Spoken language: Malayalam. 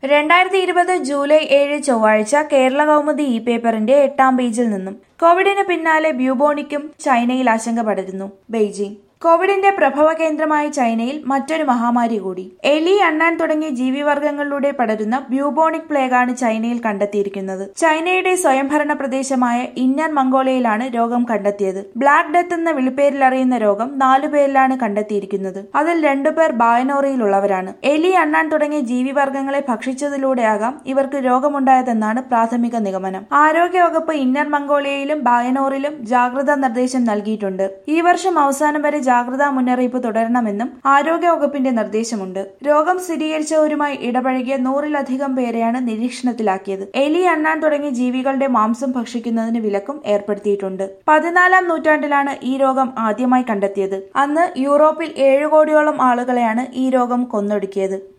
രണ്ടായിരത്തി ഇരുപത് ജൂലൈ ഏഴ് ചൊവ്വാഴ്ച കേരള കൗമുദി ഇ പേപ്പറിന്റെ എട്ടാം പേജിൽ നിന്നും കോവിഡിന് പിന്നാലെ ബ്യൂബോണിക്കും ചൈനയിൽ ആശങ്ക പടരുന്നു ബെയ്ജിംഗ് കോവിഡിന്റെ പ്രഭവ കേന്ദ്രമായ ചൈനയിൽ മറ്റൊരു മഹാമാരി കൂടി എലി അണ്ണാൻ തുടങ്ങിയ ജീവിവർഗങ്ങളിലൂടെ പടരുന്ന ബ്യൂബോണിക് പ്ലേഗാണ് ചൈനയിൽ കണ്ടെത്തിയിരിക്കുന്നത് ചൈനയുടെ സ്വയംഭരണ പ്രദേശമായ ഇന്നർ മംഗോളിയയിലാണ് രോഗം കണ്ടെത്തിയത് ബ്ലാക്ക് ഡെത്ത് എന്ന വിളിപ്പേരിൽ അറിയുന്ന രോഗം നാലു പേരിലാണ് കണ്ടെത്തിയിരിക്കുന്നത് അതിൽ രണ്ടുപേർ ബായനോറിയിലുള്ളവരാണ് എലി അണ്ണാൻ തുടങ്ങിയ ജീവിവർഗങ്ങളെ ഭക്ഷിച്ചതിലൂടെയാകാം ഇവർക്ക് രോഗമുണ്ടായതെന്നാണ് പ്രാഥമിക നിഗമനം ആരോഗ്യവകുപ്പ് ഇന്നർ മംഗോളിയയിലും ബായനോറിലും ജാഗ്രതാ നിർദ്ദേശം നൽകിയിട്ടുണ്ട് ഈ വർഷം അവസാനം വരെ ജാഗ്രതാ മുന്നറിയിപ്പ് തുടരണമെന്നും ആരോഗ്യവകുപ്പിന്റെ നിർദ്ദേശമുണ്ട് രോഗം സ്ഥിരീകരിച്ചവരുമായി ഇടപഴകിയ നൂറിലധികം പേരെയാണ് നിരീക്ഷണത്തിലാക്കിയത് എലി അണ്ണാൻ തുടങ്ങിയ ജീവികളുടെ മാംസം ഭക്ഷിക്കുന്നതിന് വിലക്കും ഏർപ്പെടുത്തിയിട്ടുണ്ട് പതിനാലാം നൂറ്റാണ്ടിലാണ് ഈ രോഗം ആദ്യമായി കണ്ടെത്തിയത് അന്ന് യൂറോപ്പിൽ ഏഴു കോടിയോളം ആളുകളെയാണ് ഈ രോഗം കൊന്നൊടുക്കിയത്